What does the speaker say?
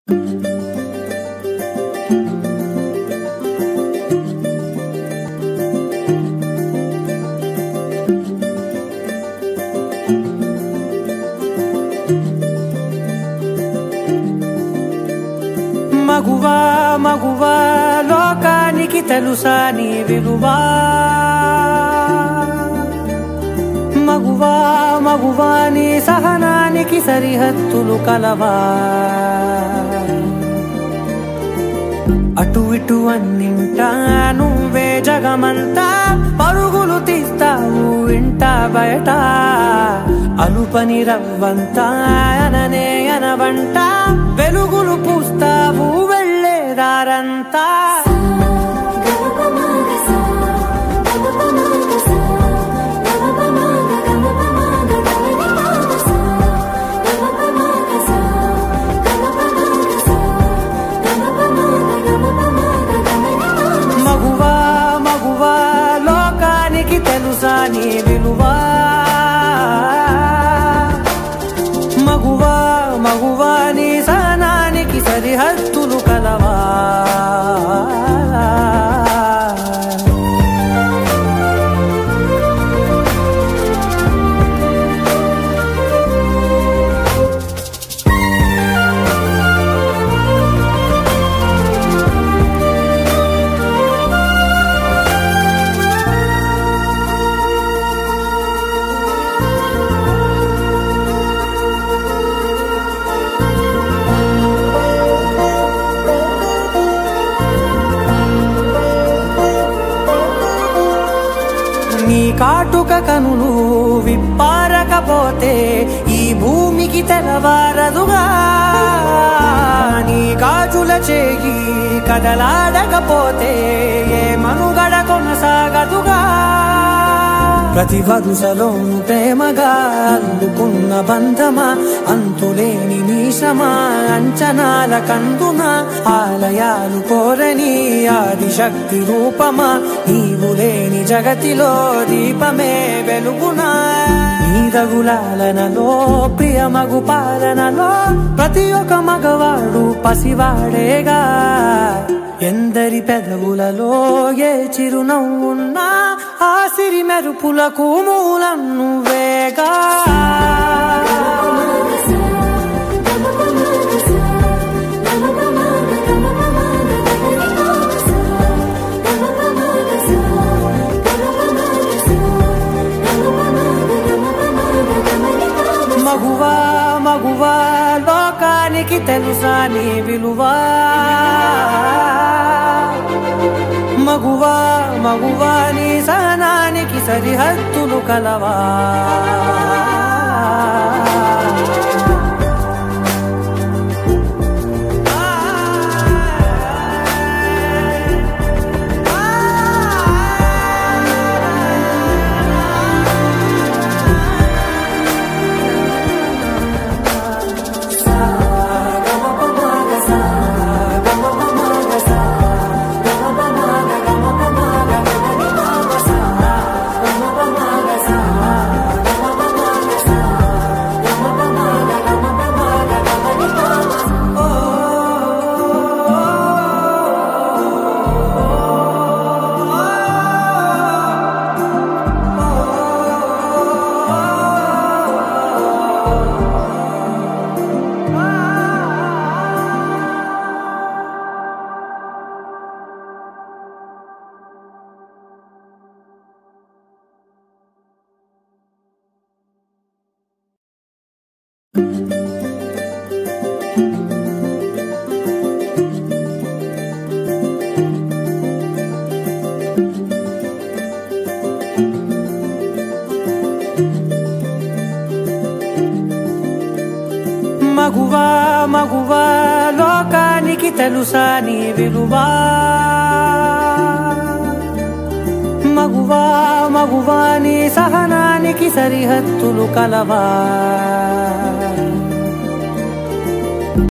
మగువా మగువా లోకానికి తెలుసా నీ విలువా మగువా మగువా నీ సహనానికి సరిహద్దులు కలవా అటు ఇటు అన్నింటా నువ్వే జగమంతా పరుగులు తీస్తావు ఇంట బయట అలుపని రవ్వంతా అననే అనవంట వెలుగులు పూస్తావు వెళ్ళేదారంతా మగువా మగువా లోకానికి తెలుసా నీ విలువా మగువా మగువా నీ సహనానికి సరిహద్దులు కలవా నీ కాటుక కనులు విప్పారకపోతే ఈ భూమికి తెలవారదుగా నీ గాజుల చేయి కదలాడకపోతే ఏ మనుగడ కొనసాగదుగా ప్రతి వరుసలోను ప్రేమగా అందుకున్న బంధమా అంతులేని నీశమా అంచనాల కందున ఆలయాలు కోరని ఆదిశక్తి రూపమా నీవు లేని జగతిలో దీపమే వెలుగునా నీరగులాలనలో ప్రియమగు పాలనలో ప్రతి ఒక్క మగవాడు పసివాడేగా ఎందరి పెదవులలో ఏ చిరునవ్వున్నా ఆ సిరి మెరుపులకు మూలం నువ్వేగా మగువా మగువా లోకానికి తెలుసా నీ విలువా మగువా మగువా నీ సహనానికి సరిహద్దులు కలవా మగువా మగువా లోకానికి తెలుసా నీ విలువా మగువా మగువా నీ సహనానికి సరిహద్దులు కలవా